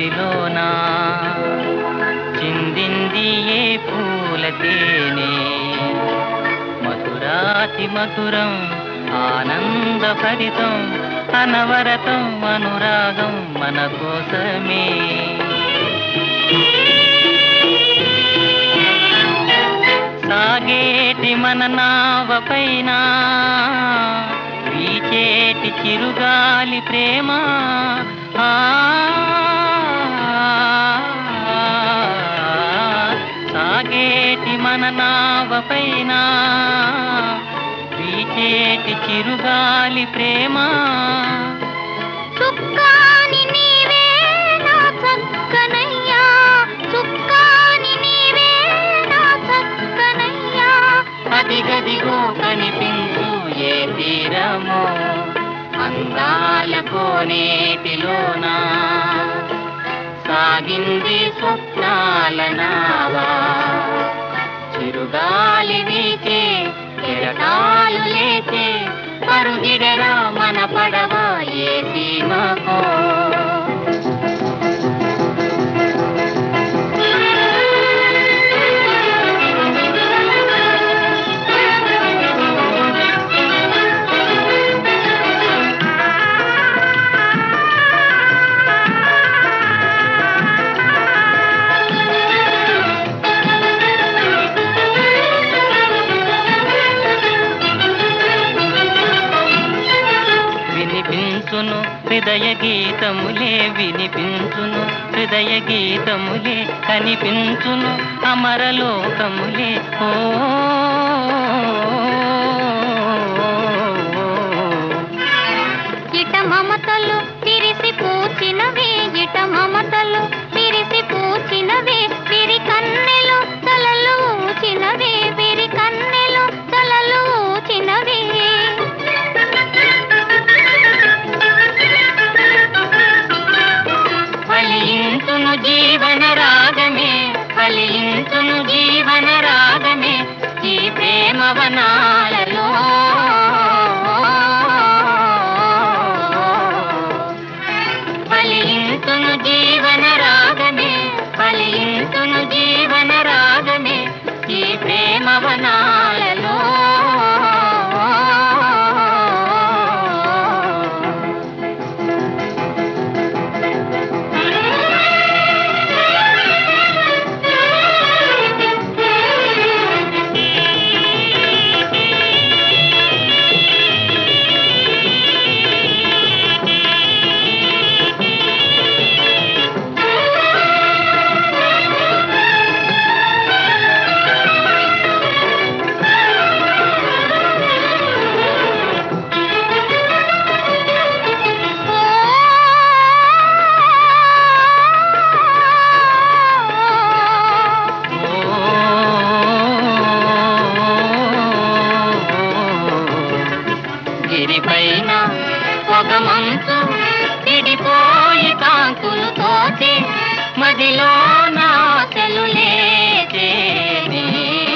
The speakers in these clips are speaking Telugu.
కోయిలోనా చిందింది ఏ పూల తేనె మధురాతి మధురం ఆనందభరితం అనవరతం అనురాగం మన కోసమే సాగేటి మన నావ పైన వీచేటి చిరుగాలి ప్రేమ ఆ సాగేటి మన నావ పైన వీచేటి చిరుగాలి ప్రేమ చుక్కాని నీవే నా చక్కనయ్యా చుక్కాని నీవే నా చక్కనయ్యా అదిగదిగో కనిపించు ఏ తీరమో అందాల కోనేటిలోనా సాగింది స్వప్నాల నావా చిరుగాలి వీచే కెరటాలు లేచే పరుగిడరా మన పడవ ఏ సీమకో వినిపించును హృదయ గీతములే వినిపించును హృదయ గీతములే కనిపించును అమరలోకములే ఓ ఇట మమతలు విరిసి పూచినవే ఇట మమతలు విరిసి పూచినవే విరి కన్నెలు తలలు ఊచినవే విరి కన్నెలు తలలు ఊచినవే ఫలించును జీవన రాగమే ఫలించును జీవన రాగమే ఈ ప్రేమ వనాలలో ఫలించును జీవన రాగమే ఫలించును జీవన రాగమే ఈ ప్రేమ వనాలలో గిరిపైన ఒక మంచు విడిపోయి కాంతులు తోచి మదిలో నాశలు లేచేనే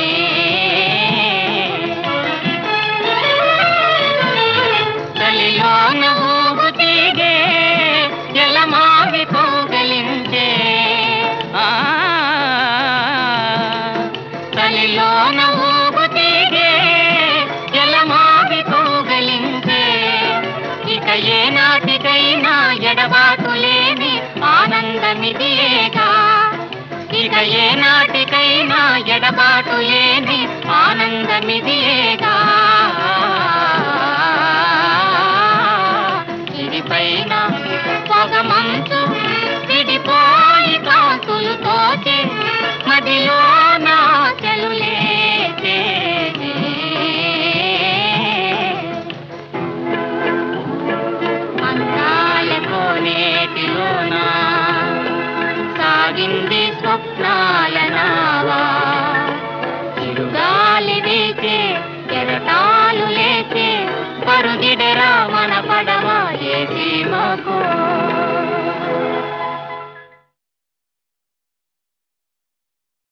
తలిలోన ఊగు తీగే ఎలమావి కోగలించే ఆ తలిలోన ఊగు తీగే ఎలమావి కోగలించే ఇక ఏ నాటికైనా ఎడబాటు లేని ఆనందమిదియేగా ఇక ఏ నాటికైనా ఎడబాటు లేని ఆనందమిదియేగా ఇదిపైన పొగ మంచు విడిపోయి కాకులు తోచి మదిలో నా చెలులేచే అందాల కోనేటిలోనా సాగింది స్వప్నాల నావా చిరుగాలి వీచే కెరటాలు లేచే పరుగిడరా మన పడవ ఏ సీమకో